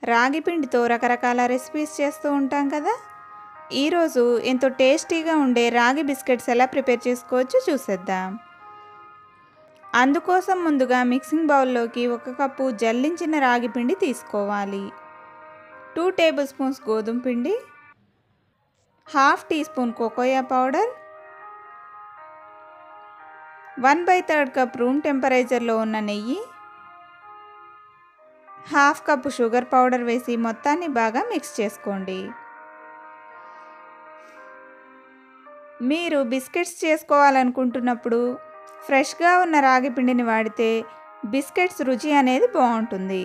రాగి పిండితో రకరకాల రెసిపీస్ చేస్తూ ఉంటాం కదా ఈరోజు ఎంతో టేస్టీగా ఉండే రాగి బిస్కెట్స్ ఎలా ప్రిపేర్ చేసుకోవచ్చో చూసేద్దాం అందుకోసం ముందుగా మిక్సింగ్ బౌల్లోకి ఒక కప్పు జల్లించిన రాగి పిండి తీసుకోవాలి టూ టేబుల్ స్పూన్స్ గోధుమ పిండి హాఫ్ టీ స్పూన్ కోకోయా powder one by third cup room టెంపరేచర్లో ఉన్న నెయ్యి హాఫ్ కప్పు షుగర్ పౌడర్ వేసి మొత్తాన్ని బాగా మిక్స్ చేసుకోండి మీరు బిస్కెట్స్ చేసుకోవాలనుకుంటున్నప్పుడు ఫ్రెష్గా ఉన్న రాగి పిండిని వాడితే బిస్కెట్స్ రుచి అనేది బాగుంటుంది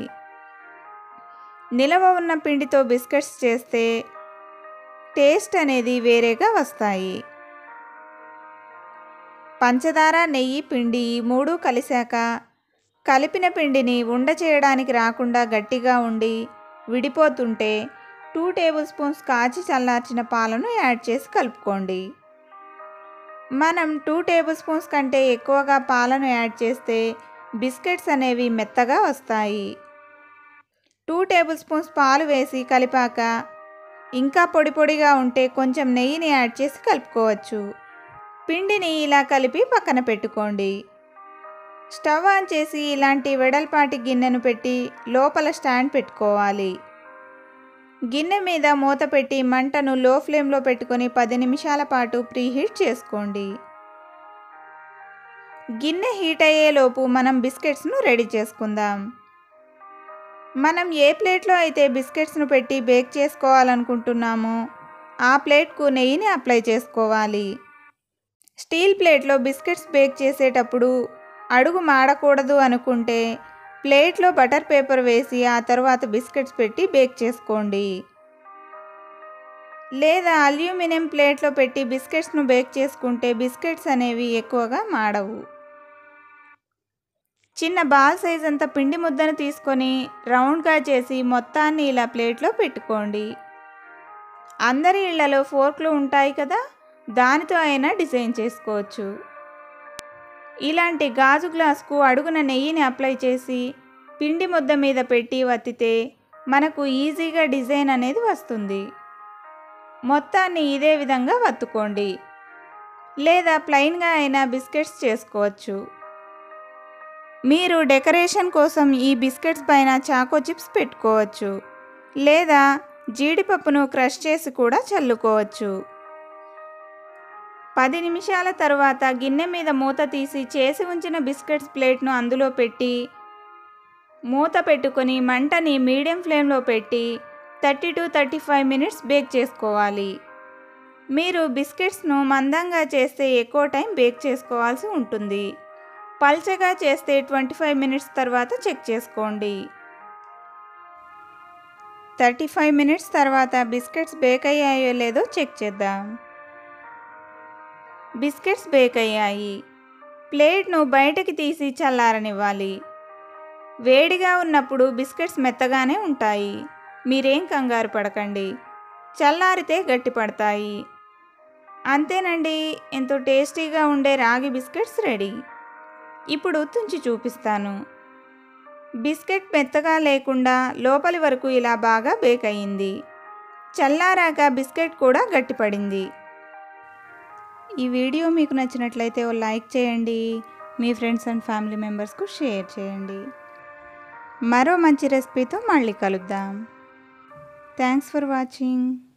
నిలవ ఉన్న పిండితో బిస్కెట్స్ చేస్తే టేస్ట్ అనేది వేరేగా వస్తాయి పంచదార నెయ్యి పిండి ఈ మూడు కలిశాక కలిపిన పిండిని ఉండ చేయడానికి రాకుండా గట్టిగా ఉండి విడిపోతుంటే టూ టేబుల్ స్పూన్స్ కాచి చల్లార్చిన పాలను యాడ్ చేసి కలుపుకోండి మనం టూ టేబుల్ స్పూన్స్ కంటే ఎక్కువగా పాలను యాడ్ చేస్తే బిస్కెట్స్ అనేవి మెత్తగా వస్తాయి టూ టేబుల్ స్పూన్స్ పాలు వేసి కలిపాక ఇంకా పొడి పొడిగా ఉంటే కొంచెం నెయ్యిని యాడ్ చేసి కలుపుకోవచ్చు పిండిని ఇలా కలిపి పక్కన పెట్టుకోండి స్టవ్ ఆన్ చేసి ఇలాంటి వెడల్పాటి గిన్నెను పెట్టి లోపల స్టాండ్ పెట్టుకోవాలి గిన్నె మీద మూత పెట్టి మంటను లో ఫ్లేమ్లో పెట్టుకొని పది నిమిషాల పాటు ప్రీహీట్ చేసుకోండి గిన్నె హీట్ అయ్యేలోపు మనం బిస్కెట్స్ను రెడీ చేసుకుందాం మనం ఏ ప్లేట్లో అయితే బిస్కెట్స్ను పెట్టి బేక్ చేసుకోవాలనుకుంటున్నామో ఆ ప్లేట్కు నెయ్యిని అప్లై చేసుకోవాలి స్టీల్ ప్లేట్లో బిస్కెట్స్ బేక్ చేసేటప్పుడు అడుగు మాడకూడదు అనుకుంటే ప్లేట్లో బటర్ పేపర్ వేసి ఆ తర్వాత బిస్కెట్స్ పెట్టి బేక్ చేసుకోండి లేదా అల్యూమినియం ప్లేట్లో పెట్టి బిస్కెట్స్ను బేక్ చేసుకుంటే బిస్కెట్స్ అనేవి ఎక్కువగా మాడవు చిన్న బాల్ సైజ్ అంత పిండి ముద్దను తీసుకొని రౌండ్గా చేసి మొత్తాన్ని ఇలా ప్లేట్లో పెట్టుకోండి అందరి ఇళ్లలో ఫోర్క్లు ఉంటాయి కదా దానితో అయినా డిజైన్ చేసుకోవచ్చు ఇలాంటి గాజు గ్లాస్కు అడుగున నెయ్యిని అప్లై చేసి పిండి ముద్ద మీద పెట్టి వత్తితే మనకు ఈజీగా డిజైన్ అనేది వస్తుంది మొత్తాన్ని ఇదే విధంగా వత్తుకోండి లేదా ప్లెయిన్గా అయినా బిస్కెట్స్ చేసుకోవచ్చు మీరు డెకరేషన్ కోసం ఈ బిస్కెట్స్ పైన చాకో చిప్స్ పెట్టుకోవచ్చు లేదా జీడిపప్పును క్రష్ చేసి కూడా చల్లుకోవచ్చు పది నిమిషాల తర్వాత గిన్నె మీద మూత తీసి చేసి ఉంచిన బిస్కెట్స్ ప్లేట్ను అందులో పెట్టి మూత పెట్టుకొని మంటని మీడియం ఫ్లేమ్లో పెట్టి thirty to thirty five minutes bake చేసుకోవాలి మీరు బిస్కెట్స్ను మందంగా చేస్తే ఎక్కువ టైం బేక్ చేసుకోవాల్సి ఉంటుంది పల్చగా చేస్తే ట్వంటీ ఫైవ్ మినిట్స్ తర్వాత చెక్ చేసుకోండి థర్టీ ఫైవ్ మినిట్స్ తర్వాత బిస్కెట్స్ బేక్ అయ్యాయో లేదో చెక్ చేద్దాం బిస్కెట్స్ బేక్ అయ్యాయి ప్లేట్ను బయటకి తీసి చల్లారనివ్వాలి వేడిగా ఉన్నప్పుడు బిస్కెట్స్ మెత్తగానే ఉంటాయి మీరేం కంగారు పడకండి చల్లారితే గట్టిపడతాయి అంతేనండి ఎంతో టేస్టీగా ఉండే రాగి బిస్కెట్స్ రెడీ ఇప్పుడు తుంచి చూపిస్తాను బిస్కెట్ మెత్తగా లేకుండా లోపలి వరకు ఇలా బాగా బేక్ అయ్యింది చల్లారాక బిస్కెట్ కూడా గట్టిపడింది ఈ వీడియో మీకు నచ్చినట్లయితే ఓ లైక్ చేయండి మీ ఫ్రెండ్స్ అండ్ ఫ్యామిలీ మెంబర్స్కు షేర్ చేయండి మరో మంచి రెసిపీతో మళ్ళీ కలుద్దాం థ్యాంక్స్ ఫర్ వాచింగ్